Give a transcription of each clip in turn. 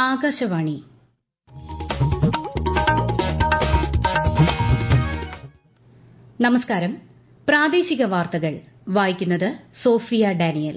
ആകാശവാണി നമസ്കാരം പ്രാദേശിക വാർത്തകൾ വായിക്കുന്നത് സോഫിയ ഡാനിയൽ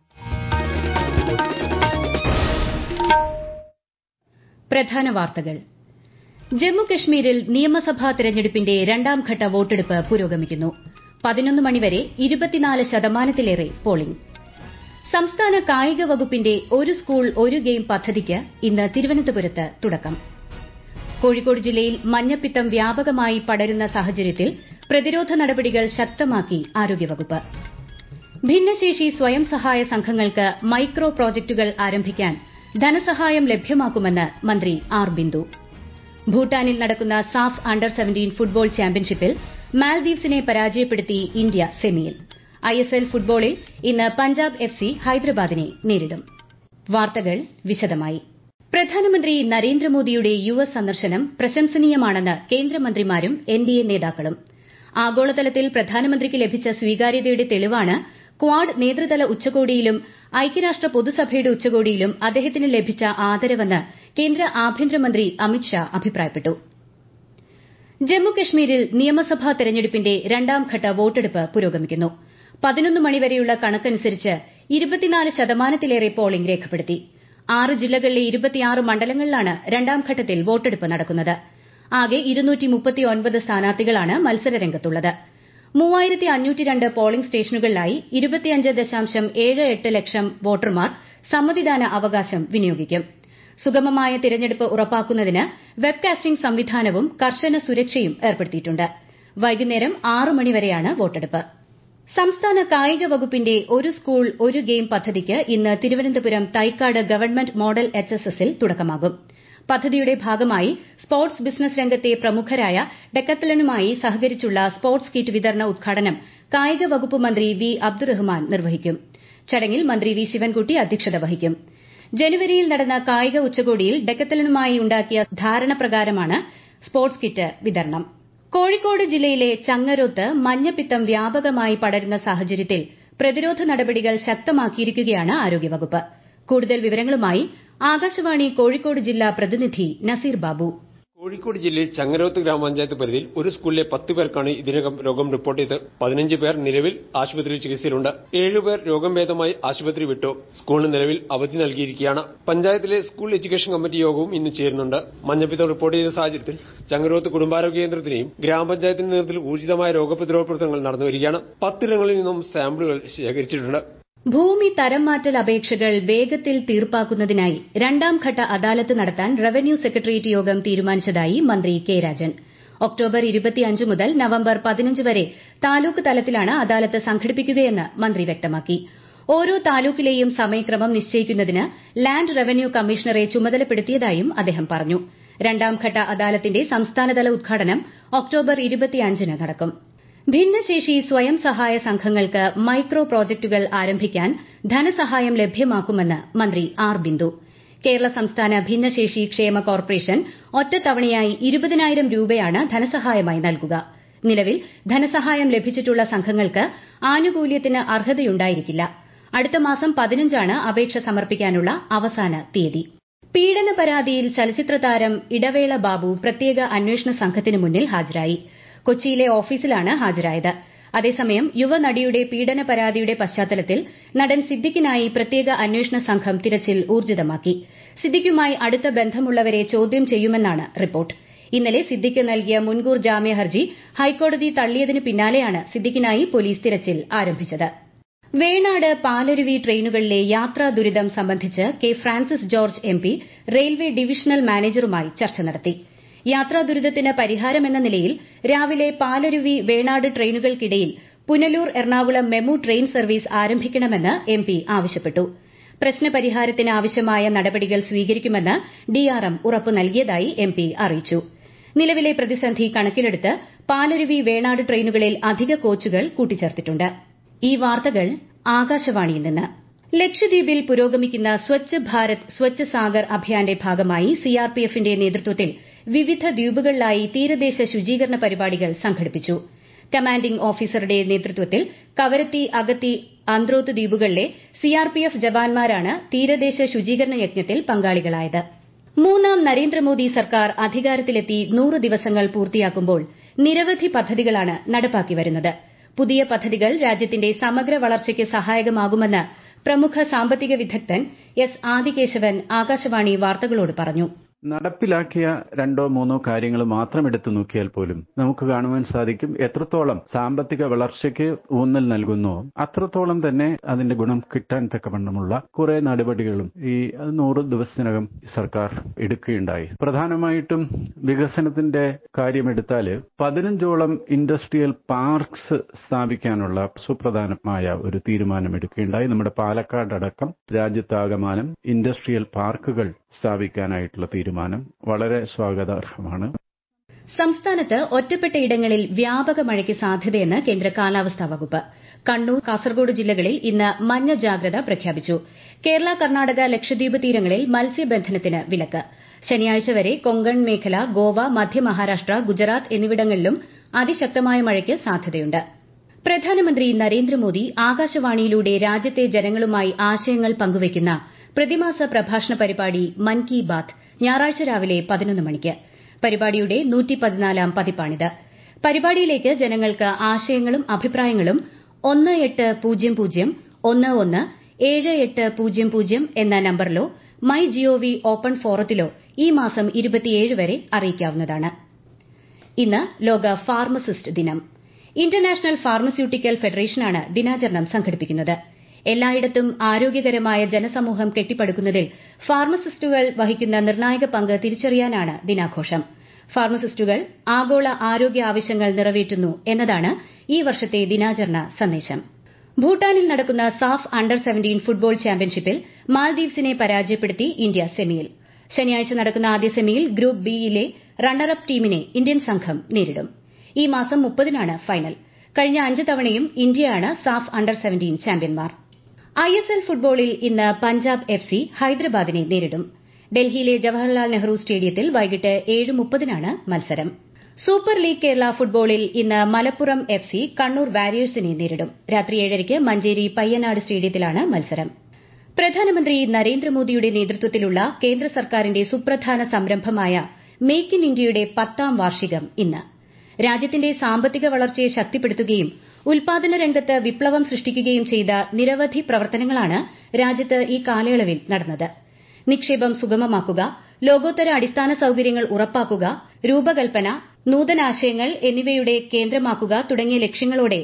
പ്രധാന വാർത്തകൾ ജമ്മു കശ്മീരിൽ നിയമസഭാ തെരഞ്ഞെടുപ്പിന്റെ രണ്ടാംഘട്ട വോട്ടെടുപ്പ് പുരോഗമിക്കുന്നു പതിനൊന്ന് മണിവരെ ഇരുപത്തിനാല് ശതമാനത്തിലേറെ പോളിംഗ് സംസ്ഥാന കായിക വകുപ്പിന്റെ ഒരു സ്കൂൾ ഒരു ഗെയിം പദ്ധതിക്ക് ഇന്ന് തിരുവനന്തപുരത്ത് തുടക്കം കോഴിക്കോട് ജില്ലയിൽ മഞ്ഞപ്പിത്തം വ്യാപകമായി പടരുന്ന സാഹചര്യത്തിൽ പ്രതിരോധ നടപടികൾ ശക്തമാക്കി ആരോഗ്യവകുപ്പ് ഭിന്നശേഷി സ്വയം സഹായ സംഘങ്ങൾക്ക് മൈക്രോ പ്രോജക്ടുകൾ ആരംഭിക്കാൻ ധനസഹായം ലഭ്യമാക്കുമെന്ന് മന്ത്രി ആർ ബിന്ദു ഭൂട്ടാനിൽ നടക്കുന്ന സാഫ് അണ്ടർ സെവന്റീൻ ഫുട്ബോൾ ചാമ്പ്യൻഷിപ്പിൽ മാൽദീവ്സിനെ പരാജയപ്പെടുത്തി ഇന്ത്യ സെമിയിൽ ഐഎസ്എൽ ഫുട്ബോളിൽ ഇന്ന് പഞ്ചാബ് എഫ് സി ഹൈദരാബാദിനെ നേരിടും വാർത്തകൾ വിശദമായി പ്രധാനമന്ത്രി നരേന്ദ്രമോദിയുടെ യു എസ് സന്ദർശനം പ്രശംസനീയമാണെന്ന് കേന്ദ്രമന്ത്രിമാരും എൻഡിഎ നേതാക്കളും ആഗോളതലത്തിൽ പ്രധാനമന്ത്രിക്ക് ലഭിച്ച സ്വീകാര്യതയുടെ തെളിവാണ് ക്വാഡ് നേതൃതല ഉച്ചകോടിയിലും ഐക്യരാഷ്ട്ര പൊതുസഭയുടെ ഉച്ചകോടിയിലും അദ്ദേഹത്തിന് ലഭിച്ച ആദരവെന്ന് കേന്ദ്ര ആഭ്യന്തരമന്ത്രി അമിത്ഷാ അഭിപ്രായപ്പെട്ടു ജമ്മു കശ്മീരിൽ നിയമസഭാ തെരഞ്ഞെടുപ്പിന്റെ രണ്ടാംഘട്ട വോട്ടെടുപ്പ് പുരോഗമിക്കുന്നു പതിനൊന്ന് മണിവരെയുള്ള കണക്കനുസരിച്ച് ഇരുപത്തിനാല് ശതമാനത്തിലേറെ പോളിംഗ് രേഖപ്പെടുത്തി ആറ് ജില്ലകളിലെ ഇരുപത്തിയാറ് മണ്ഡലങ്ങളിലാണ് രണ്ടാംഘട്ടത്തിൽ വോട്ടെടുപ്പ് നടക്കുന്നത് ആകെ സ്ഥാനാർത്ഥികളാണ് മത്സരരംഗത്തുള്ളത് പോളിംഗ് സ്റ്റേഷനുകളിലായി ഇരുപത്തിയഞ്ച് ദശാംശം ഏഴ് എട്ട് ലക്ഷം വോട്ടർമാർ സമ്മതിദാന അവകാശം വിനിയോഗിക്കും സുഗമമായ തിരഞ്ഞെടുപ്പ് ഉറപ്പാക്കുന്നതിന് വെബ്കാസ്റ്റിംഗ് സംവിധാനവും കർശന സുരക്ഷയും ഏർപ്പെടുത്തിയിട്ടുണ്ട് വൈകുന്നേരം ആറ് മണിവരെയാണ് വോട്ടെടുപ്പ് സംസ്ഥാന കായിക വകുപ്പിന്റെ ഒരു സ്കൂൾ ഒരു ഗെയിം പദ്ധതിക്ക് ഇന്ന് തിരുവനന്തപുരം തൈക്കാട് ഗവൺമെന്റ് മോഡൽ എച്ച്എസ്എസിൽ തുടക്കമാകും പദ്ധതിയുടെ ഭാഗമായി സ്പോർട്സ് ബിസിനസ് രംഗത്തെ പ്രമുഖരായ ഡെക്കത്തലനുമായി സഹകരിച്ചുള്ള സ്പോർട്സ് കിറ്റ് വിതരണ ഉദ്ഘാടനം കായിക വകുപ്പ് മന്ത്രി വി അബ്ദുറഹ്മാൻ നിർവഹിക്കും ചടങ്ങിൽ മന്ത്രി വി ശിവൻകുട്ടി അധ്യക്ഷത വഹിക്കും ജനുവരിയിൽ നടന്ന കായിക ഉച്ചകോടിയിൽ ഡെക്കത്തലനുമായി ഉണ്ടാക്കിയ ധാരണപ്രകാരമാണ് സ്പോർട്സ് കിറ്റ് വിതരണം കോഴിക്കോട് ജില്ലയിലെ ചങ്ങരോത്ത് മഞ്ഞപ്പിത്തം വ്യാപകമായി പടരുന്ന സാഹചര്യത്തിൽ പ്രതിരോധ നടപടികൾ ശക്തമാക്കിയിരിക്കുകയാണ് ആരോഗ്യവകുപ്പ് കൂടുതൽ വിവരങ്ങളുമായി ആകാശവാണി കോഴിക്കോട് ജില്ലാ പ്രതിനിധി നസീർ ബാബു കോഴിക്കോട് ജില്ലയിൽ ചങ്ങരോത്ത് ഗ്രാമപഞ്ചായത്ത് പരിധിയിൽ ഒരു സ്കൂളിലെ പത്ത് പേർക്കാണ് ഇതിനകം രോഗം റിപ്പോർട്ട് ചെയ്ത് പതിനഞ്ച് പേർ നിലവിൽ ആശുപത്രിയിൽ ചികിത്സയിലുണ്ട് ഏഴുപേർ രോഗം ഭേദമായി ആശുപത്രി വിട്ടു സ്കൂളിന് നിലവിൽ അവധി നൽകിയിരിക്കുകയാണ് പഞ്ചായത്തിലെ സ്കൂൾ എഡ്യൂക്കേഷൻ കമ്മിറ്റി യോഗവും ഇന്ന് ചേരുന്നുണ്ട് മഞ്ഞപ്പിത്തം റിപ്പോർട്ട് ചെയ്ത സാഹചര്യത്തിൽ ചങ്ങരോത്ത് കുടുംബാരോഗ്യ കേന്ദ്രത്തിനെയും ഗ്രാമപഞ്ചായത്തിന്റെ നേതൃത്വത്തിൽ ഊർജിതമായ രോഗപ്രതിരോധ പ്രവർത്തനങ്ങൾ നടന്നുവരികയാണ് പത്തിടങ്ങളിൽ നിന്നും സാമ്പിളുകൾ ശേഖരിച്ചിട്ടുണ്ട് ഭൂമി തരം മാറ്റൽ അപേക്ഷകൾ വേഗത്തിൽ തീർപ്പാക്കുന്നതിനായി രണ്ടാംഘട്ട അദാലത്ത് നടത്താൻ റവന്യൂ സെക്രട്ടേറിയറ്റ് യോഗം തീരുമാനിച്ചതായി മന്ത്രി കെ രാജൻ ഒക്ടോബർ മുതൽ നവംബർ പതിനഞ്ച് വരെ താലൂക്ക് തലത്തിലാണ് അദാലത്ത് സംഘടിപ്പിക്കുകയെന്ന് മന്ത്രി വ്യക്തമാക്കി ഓരോ താലൂക്കിലെയും സമയക്രമം നിശ്ചയിക്കുന്നതിന് ലാൻഡ് റവന്യൂ കമ്മീഷണറെ ചുമതലപ്പെടുത്തിയതായും അദ്ദേഹം പറഞ്ഞു രണ്ടാംഘട്ട അദാലത്തിന്റെ സംസ്ഥാനതല ഉദ്ഘാടനം ഒക്ടോബർ ന് നടക്കും ഭിന്നശേഷി സ്വയം സഹായ സംഘങ്ങൾക്ക് മൈക്രോ പ്രോജക്ടുകൾ ആരംഭിക്കാൻ ധനസഹായം ലഭ്യമാക്കുമെന്ന് മന്ത്രി ആർ ബിന്ദു കേരള സംസ്ഥാന ഭിന്നശേഷി ക്ഷേമ കോർപ്പറേഷൻ ഒറ്റത്തവണയായി ഇരുപതിനായിരം രൂപയാണ് ധനസഹായമായി നൽകുക നിലവിൽ ധനസഹായം ലഭിച്ചിട്ടുള്ള സംഘങ്ങൾക്ക് ആനുകൂല്യത്തിന് അർഹതയുണ്ടായിരിക്കില്ല അടുത്ത മാസം പതിനഞ്ചാണ് അപേക്ഷ സമർപ്പിക്കാനുള്ള അവസാന തീയതി പീഡന പരാതിയിൽ ചലച്ചിത്ര താരം ഇടവേള ബാബു പ്രത്യേക അന്വേഷണ സംഘത്തിന് മുന്നിൽ ഹാജരായി കൊച്ചിയിലെ ഓഫീസിലാണ് ഹാജരായത് അതേസമയം യുവനടിയുടെ പീഡന പരാതിയുടെ പശ്ചാത്തലത്തിൽ നടൻ സിദ്ദിഖിനായി പ്രത്യേക അന്വേഷണ സംഘം തിരച്ചിൽ ഊർജിതമാക്കി സിദ്ദിഖുമായി അടുത്ത ബന്ധമുള്ളവരെ ചോദ്യം ചെയ്യുമെന്നാണ് റിപ്പോർട്ട് ഇന്നലെ സിദ്ദിഖ് നൽകിയ മുൻകൂർ ജാമ്യ ഹർജി ഹൈക്കോടതി തള്ളിയതിന് പിന്നാലെയാണ് സിദ്ദിഖിനായി പോലീസ് തിരച്ചിൽ ആരംഭിച്ചത് വേണാട് പാലരുവി ട്രെയിനുകളിലെ യാത്രാ ദുരിതം സംബന്ധിച്ച് K Francis George MP railway divisional മാനേജറുമായി ചർച്ച നടത്തി യാത്രാ ദുരിതത്തിന് പരിഹാരമെന്ന നിലയിൽ രാവിലെ പാലരുവി വേണാട് ട്രെയിനുകൾക്കിടയിൽ Punalur Ernakulam MEMU train service ആരംഭിക്കണമെന്ന് എംപി ആവശ്യപ്പെട്ടു പ്രശ്നപരിഹാരത്തിന് ആവശ്യമായ നടപടികൾ സ്വീകരിക്കുമെന്ന് ഡിആർഎം ഉറപ്പു നൽകിയതായി എംപി അറിയിച്ചു നിലവിലെ പ്രതിസന്ധി കണക്കിലെടുത്ത് പാലരുവി വേണാട് ട്രെയിനുകളിൽ അധിക കോച്ചുകൾ കൂട്ടിച്ചേർത്തിട്ടുണ്ട് ഈ വാർത്തകൾ ആകാശവാണിയിൽ നിന്ന് ലക്ഷദ്വീപിൽ പുരോഗമിക്കുന്ന സ്വച്ഛ് ഭാരത് സ്വച്ഛ് സാഗർ അഭിയാന്റെ ഭാഗമായി സിആർപിഎഫിന്റെ നേതൃത്വത്തിൽ വിവിധ ദ്വീപുകളിലായി തീരദേശ ശുചീകരണ പരിപാടികൾ സംഘടിപ്പിച്ചു കമാൻഡിംഗ് ഓഫീസറുടെ നേതൃത്വത്തിൽ കവരത്തി അഗത്തി അന്ത്രോത്ത് ദ്വീപുകളിലെ സിആർപിഎഫ് ജവാന്മാരാണ് തീരദേശ ശുചീകരണ യജ്ഞത്തിൽ പങ്കാളികളായത് മൂന്നാം നരേന്ദ്രമോദി സർക്കാർ അധികാരത്തിലെത്തി നൂറ് ദിവസങ്ങൾ പൂർത്തിയാക്കുമ്പോൾ നിരവധി പദ്ധതികളാണ് നടപ്പാക്കി വരുന്നത് പുതിയ പദ്ധതികൾ രാജ്യത്തിന്റെ സമഗ്ര വളർച്ചയ്ക്ക് സഹായകമാകുമെന്ന് പ്രമുഖ സാമ്പത്തിക വിദഗ്ധൻ എസ് ആദികേശവൻ ആകാശവാണി വാർത്തകളോട് പറഞ്ഞു നടപ്പിലാക്കിയ രണ്ടോ മൂന്നോ കാര്യങ്ങൾ മാത്രം എടുത്തു നോക്കിയാൽ പോലും നമുക്ക് കാണുവാൻ സാധിക്കും എത്രത്തോളം സാമ്പത്തിക വളർച്ചയ്ക്ക് ഊന്നൽ നൽകുന്നോ അത്രത്തോളം തന്നെ അതിന്റെ ഗുണം കിട്ടാൻ തക്കവണ്ണമുള്ള കുറെ നടപടികളും ഈ നൂറ് ദിവസത്തിനകം സർക്കാർ എടുക്കുകയുണ്ടായി പ്രധാനമായിട്ടും വികസനത്തിന്റെ കാര്യമെടുത്താൽ പതിനഞ്ചോളം ഇൻഡസ്ട്രിയൽ പാർക്സ് സ്ഥാപിക്കാനുള്ള സുപ്രധാനമായ ഒരു തീരുമാനം എടുക്കുകയുണ്ടായി നമ്മുടെ പാലക്കാട് അടക്കം രാജ്യത്താകമാനം ഇൻഡസ്ട്രിയൽ പാർക്കുകൾ സ്ഥാപിക്കാനായിട്ടുള്ള തീരുമാനം വളരെ സ്വാഗതാർഹമാണ് സംസ്ഥാനത്ത് ഒറ്റപ്പെട്ടയിടങ്ങളിൽ വ്യാപക മഴയ്ക്ക് സാധ്യതയെന്ന് കേന്ദ്ര കാലാവസ്ഥാ വകുപ്പ് കണ്ണൂർ കാസർഗോഡ് ജില്ലകളിൽ ഇന്ന് മഞ്ഞ ജാഗ്രത പ്രഖ്യാപിച്ചു കേരള കർണാടക ലക്ഷദ്വീപ് തീരങ്ങളിൽ മത്സ്യബന്ധനത്തിന് വിലക്ക് ശനിയാഴ്ച വരെ കൊങ്കൺ മേഖല ഗോവ മധ്യ മഹാരാഷ്ട്ര ഗുജറാത്ത് എന്നിവിടങ്ങളിലും അതിശക്തമായ മഴയ്ക്ക് സാധ്യതയുണ്ട് പ്രധാനമന്ത്രി നരേന്ദ്രമോദി ആകാശവാണിയിലൂടെ രാജ്യത്തെ ജനങ്ങളുമായി ആശയങ്ങൾ പങ്കുവയ്ക്കുന്ന പ്രതിമാസ പ്രഭാഷണ പരിപാടി മൻ കി ബാത്ത് ഞായറാഴ്ച രാവിലെ പതിനൊന്ന് മണിക്ക് പരിപാടിയുടെ നൂറ്റിപ്പതിനാലാം പതിപ്പാണിത് പരിപാടിയിലേക്ക് ജനങ്ങൾക്ക് ആശയങ്ങളും അഭിപ്രായങ്ങളും ഒന്ന് എട്ട് പൂജ്യം പൂജ്യം ഒന്ന് ഒന്ന് ഏഴ് എട്ട് പൂജ്യം പൂജ്യം എന്ന നമ്പറിലോ മൈ ജിഒവി ഓപ്പൺ ഫോറത്തിലോ ഈ മാസം ഇരുപത്തിയേഴ് വരെ അറിയിക്കാവുന്നതാണ് ഇന്ന് ലോക ഫാർമസിസ്റ്റ് ദിനം ഇന്റർനാഷണൽ ഫാർമസ്യൂട്ടിക്കൽ ഫെഡറേഷനാണ് ദിനാചരണം സംഘടിപ്പിക്കുന്നത് എല്ലായിടത്തും ആരോഗ്യകരമായ ജനസമൂഹം കെട്ടിപ്പടുക്കുന്നതിൽ ഫാർമസിസ്റ്റുകൾ വഹിക്കുന്ന നിർണായക പങ്ക് തിരിച്ചറിയാനാണ് ദിനാഘോഷം ഫാർമസിസ്റ്റുകൾ ആഗോള ആരോഗ്യ ആവശ്യങ്ങൾ നിറവേറ്റുന്നു എന്നതാണ് ഈ വർഷത്തെ ദിനാചരണ സന്ദേശം ഭൂട്ടാനിൽ നടക്കുന്ന സാഫ് അണ്ടർ സെവന്റീൻ ഫുട്ബോൾ ചാമ്പ്യൻഷിപ്പിൽ മാൽദീവ്സിനെ പരാജയപ്പെടുത്തി ഇന്ത്യ സെമിയിൽ ശനിയാഴ്ച നടക്കുന്ന ആദ്യ സെമിയിൽ ഗ്രൂപ്പ് ബിയിലെ റണ്ണറപ്പ് ടീമിനെ ഇന്ത്യൻ സംഘം നേരിടും ഈ മാസം മുപ്പതിനാണ് ഫൈനൽ കഴിഞ്ഞ അഞ്ച് തവണയും ഇന്ത്യയാണ് സാഫ് അണ്ടർ സെവന്റീൻ ചാമ്പ്യന്മാർ ഐഎസ്എൽ ഫുട്ബോളിൽ ഇന്ന് പഞ്ചാബ് എഫ് സി ഹൈദരാബാദിനെ നേരിടും ഡൽഹിയിലെ ജവഹർലാൽ നെഹ്റു സ്റ്റേഡിയത്തിൽ വൈകിട്ട് ഏഴ് മുപ്പതിനാണ് മത്സരം സൂപ്പർ ലീഗ് കേരള ഫുട്ബോളിൽ ഇന്ന് മലപ്പുറം എഫ് സി കണ്ണൂർ വാരിയേഴ്സിനെ നേരിടും രാത്രി ഏഴരയ്ക്ക് മഞ്ചേരി പയ്യനാട് സ്റ്റേഡിയത്തിലാണ് മത്സരം പ്രധാനമന്ത്രി നരേന്ദ്രമോദിയുടെ നേതൃത്വത്തിലുള്ള കേന്ദ്ര സർക്കാരിന്റെ സുപ്രധാന സംരംഭമായ മേക്ക് ഇൻ ഇന്ത്യയുടെ പത്താം വാർഷികം ഇന്ന് രാജ്യത്തിന്റെ സാമ്പത്തിക വളർച്ചയെ ശക്തിപ്പെടുത്തുകയും ഉൽപാദന രംഗത്ത് വിപ്ലവം സൃഷ്ടിക്കുകയും ചെയ്ത നിരവധി പ്രവർത്തനങ്ങളാണ് രാജ്യത്ത് ഈ കാലയളവിൽ നടന്നത് നിക്ഷേപം സുഗമമാക്കുക ലോകോത്തര അടിസ്ഥാന സൌകര്യങ്ങൾ ഉറപ്പാക്കുക രൂപകൽപ്പന നൂതനാശയങ്ങൾ എന്നിവയുടെ കേന്ദ്രമാക്കുക തുടങ്ങിയ ലക്ഷ്യങ്ങളോടെ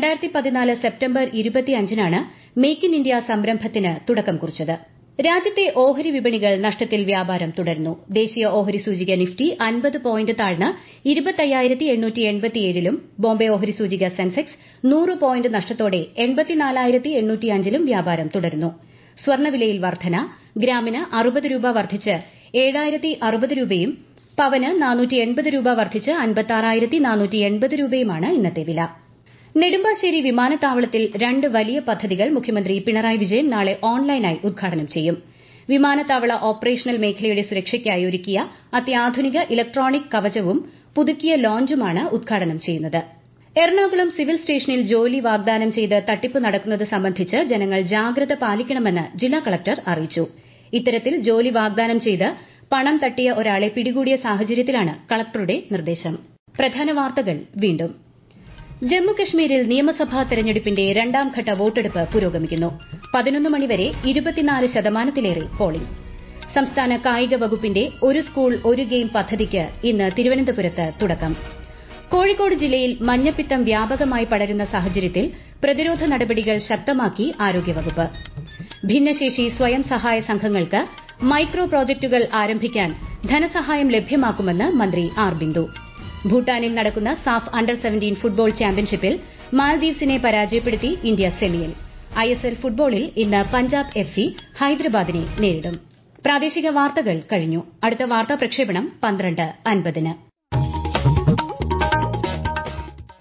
സെപ്റ്റംബർ ഇരുപത്തിയഞ്ചിനാണ് മേക്ക് ഇൻ ഇന്ത്യ സംരംഭത്തിന് തുടക്കം കുറിച്ചത് രാജ്യത്തെ ഓഹരി വിപണികൾ നഷ്ടത്തിൽ വ്യാപാരം തുടരുന്നു ദേശീയ ഓഹരി സൂചിക നിഫ്റ്റി അൻപത് പോയിന്റ് താഴ്ന്ന് ഇരുപത്തയ്യായിരത്തി എണ്ണൂറ്റി എൺപത്തിയേഴിലും ബോംബെ ഓഹരി സൂചിക സെൻസെക്സ് നൂറ് പോയിന്റ് നഷ്ടത്തോടെ എൺപത്തിനാലായിരത്തി എണ്ണൂറ്റിയഞ്ചിലും വ്യാപാരം തുടരുന്നു സ്വർണ്ണവിലയിൽ വർധന ഗ്രാമിന് അറുപത് രൂപ വർദ്ധിച്ച് ഏഴായിരത്തി അറുപത് രൂപയും പവന് നാനൂറ്റി എൺപത് രൂപ വർദ്ധിച്ച് അൻപത്താറായിരത്തി നാനൂറ്റി എൺപത് രൂപയുമാണ് ഇന്നത്തെ വില നെടുമ്പാശ്ശേരി വിമാനത്താവളത്തിൽ രണ്ട് വലിയ പദ്ധതികൾ മുഖ്യമന്ത്രി പിണറായി വിജയൻ നാളെ ഓൺലൈനായി ഉദ്ഘാടനം ചെയ്യും വിമാനത്താവള ഓപ്പറേഷണൽ മേഖലയുടെ സുരക്ഷയ്ക്കായി ഒരുക്കിയ അത്യാധുനിക ഇലക്ട്രോണിക് കവചവും പുതുക്കിയ ലോഞ്ചുമാണ് ഉദ്ഘാടനം ചെയ്യുന്നത് എറണാകുളം സിവിൽ സ്റ്റേഷനിൽ ജോലി വാഗ്ദാനം ചെയ്ത് തട്ടിപ്പ് നടക്കുന്നത് സംബന്ധിച്ച് ജനങ്ങൾ ജാഗ്രത പാലിക്കണമെന്ന് ജില്ലാ കളക്ടർ അറിയിച്ചു ഇത്തരത്തിൽ ജോലി വാഗ്ദാനം ചെയ്ത് പണം തട്ടിയ ഒരാളെ പിടികൂടിയ സാഹചര്യത്തിലാണ് കളക്ടറുടെ നിർദ്ദേശം പ്രധാന വാർത്തകൾ വീണ്ടും ജമ്മുകശ്മീരിൽ നിയമസഭാ തെരഞ്ഞെടുപ്പിന്റെ രണ്ടാംഘട്ട വോട്ടെടുപ്പ് പുരോഗമിക്കുന്നു പതിനൊന്ന് മണിവരെ ഇരുപത്തിനാല് ശതമാനത്തിലേറെ പോളിംഗ് സംസ്ഥാന കായിക വകുപ്പിന്റെ ഒരു സ്കൂൾ ഒരു ഗെയിം പദ്ധതിക്ക് ഇന്ന് തിരുവനന്തപുരത്ത് തുടക്കം കോഴിക്കോട് ജില്ലയിൽ മഞ്ഞപ്പിത്തം വ്യാപകമായി പടരുന്ന സാഹചര്യത്തിൽ പ്രതിരോധ നടപടികൾ ശക്തമാക്കി ആരോഗ്യവകുപ്പ് ഭിന്നശേഷി സ്വയം സഹായ സംഘങ്ങൾക്ക് മൈക്രോ പ്രോജക്ടുകൾ ആരംഭിക്കാൻ ധനസഹായം ലഭ്യമാക്കുമെന്ന് മന്ത്രി ആർ ബിന്ദു ഭൂട്ടാനിൽ നടക്കുന്ന സാഫ് അണ്ടർ സെവന്റീൻ ഫുട്ബോൾ ചാമ്പ്യൻഷിപ്പിൽ മാൽദീവ്സിനെ പരാജയപ്പെടുത്തി ഇന്ത്യ സെമിയിൽ ഐഎസ്എൽ ഫുട്ബോളിൽ ഇന്ന് പഞ്ചാബ് എഫ് സി ഹൈദരാബാദിനെ നേരിടും പ്രാദേശിക വാർത്തകൾ കഴിഞ്ഞു അടുത്ത വാർത്താ പ്രക്ഷേപണം പന്ത്രണ്ട് അൻപതിന്